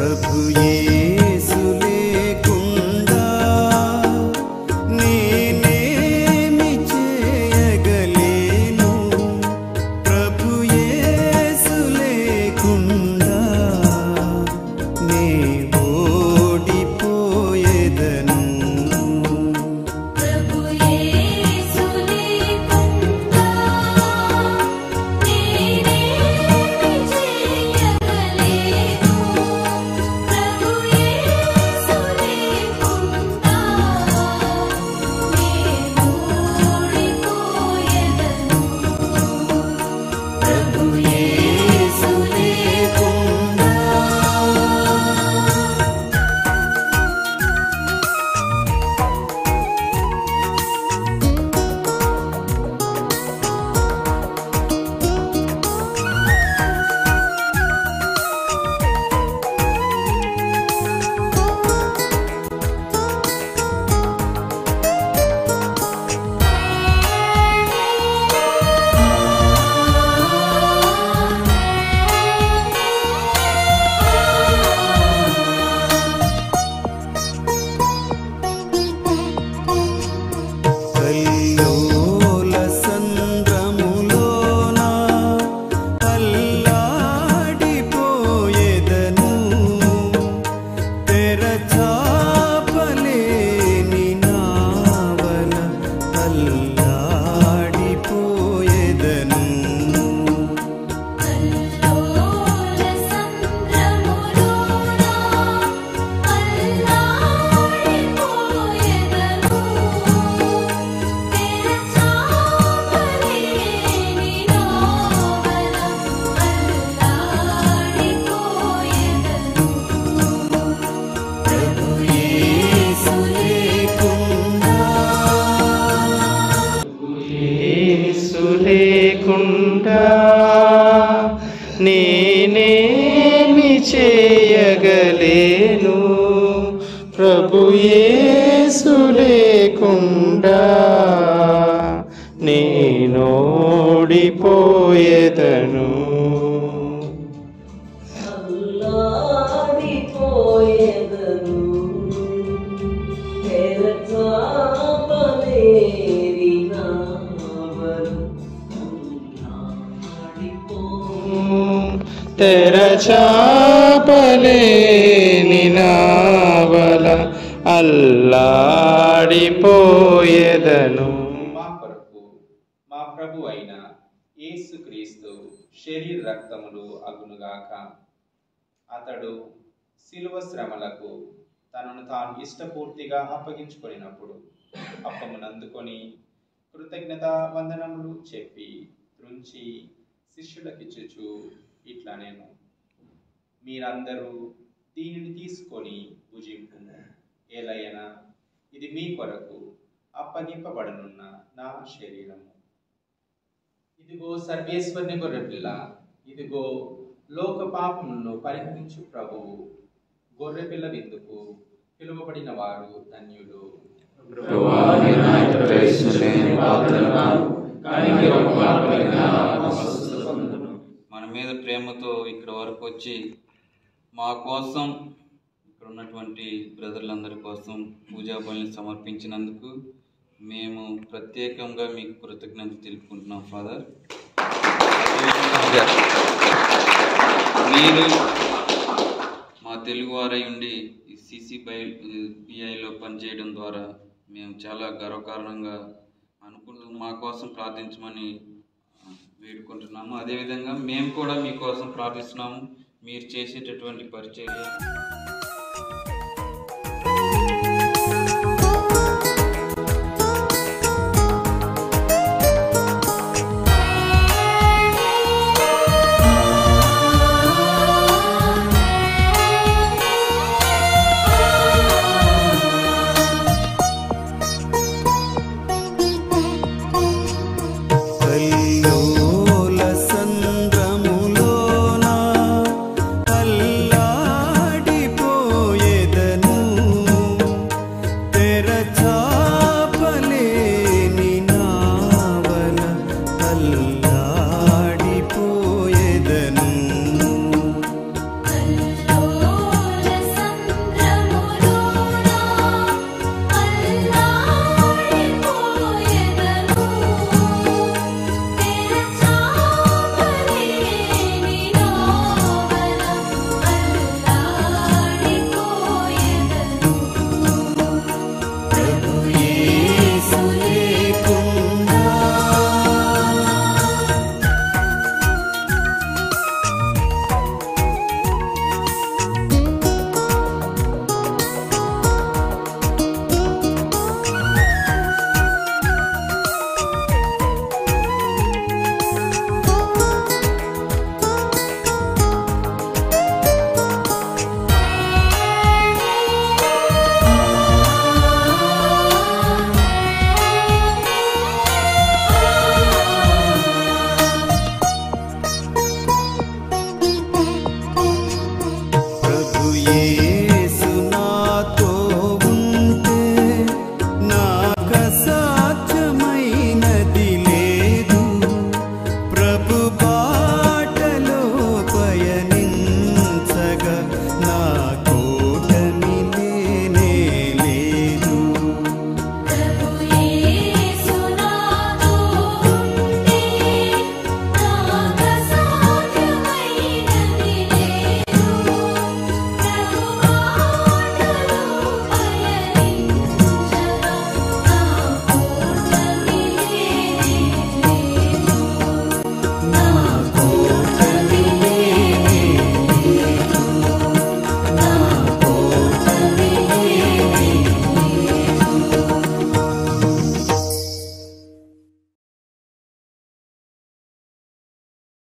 ప్రభు యేసు లేకుండా నేనేమి చేయగలేను ప్రభు యేసు లేకుండా నే ఓడిపోయేదను ప్రభు యేసు లేకుండా నేనేమి చేయగలేను ప్రభు యేసు లేకుండా నేను ఓడిపోయేదను ప్రభు యేసు లేకుండా కల్లోల సంద్రములోన అల్లాడిపోయేదను తెరచాపలేని నావల అల్లాడిపోయేదను కల్లోల సంద్రములోన అల్లాడిపోయేదను తెరచాపలేని నావల అల్లాడిపోయేదను ప్రభు యేసు లేకుండా యేసు లేకుండా నేనేమి చేయగలేను ప్రభు యేసు లేకుండా నేనోడిపోయేదను అల్లాడిపోయేదను తెరచాపలేని నావలు అల్లాడిపో తెరచాపలేని నావల అల్లాడిపోయేదను మా కొరకు మా ప్రభు అయిన యేసుక్రీస్తు శరీర రక్తములు అగునుగాక అతడు శిలువ శ్రమలకు తనను తాను ఇష్టపూర్తిగా అప్పగించుకొనినప్పుడు అప్పమునందుకొని కృతజ్ఞత వందనములు చెప్పి త్రుంచి శిష్యులకిచ్చుచు ఇట్లా నేను మీరందరూ దీనిని తీసుకొని భుజింపు ఏలయన ఇది మీ కొరకు అప్పగింపబడనున్న నా శరీరము ఇదిగో సర్వేశ్వరుని గొర్రెపిల్ల ఇదిగో లోక పాపములను పరిహరించు ప్రభువు గొర్రెపిల్ల విందుకు పిలువబడిన వారు ధన్యులు మన మీద ప్రేమతో ఇక్కడ వరకు వచ్చి మా కోసం ఇక్కడ ఉన్నటువంటి బ్రదర్లందరి కోసం పూజా బలిని సమర్పించినందుకు మేము ప్రత్యేకంగా మీకు కృతజ్ఞత తెలుపుకుంటున్నాం ఫాదర్ మీరు మా తెలుగు వారై ఉండి ఈ సిసి బై బిఐలో పనిచేయడం ద్వారా మేము చాలా గర్వకారణంగా అనుకుంటూ మా కోసం ప్రార్థించమని ఆ, వేడుకుంటున్నాము అదేవిధంగా మేము కూడా మీకోసం ప్రార్థిస్తున్నాము మీరు చేసేటటువంటి పరిచర్య కల్లోల సంద్రములోన అల్లాడిపో ఏ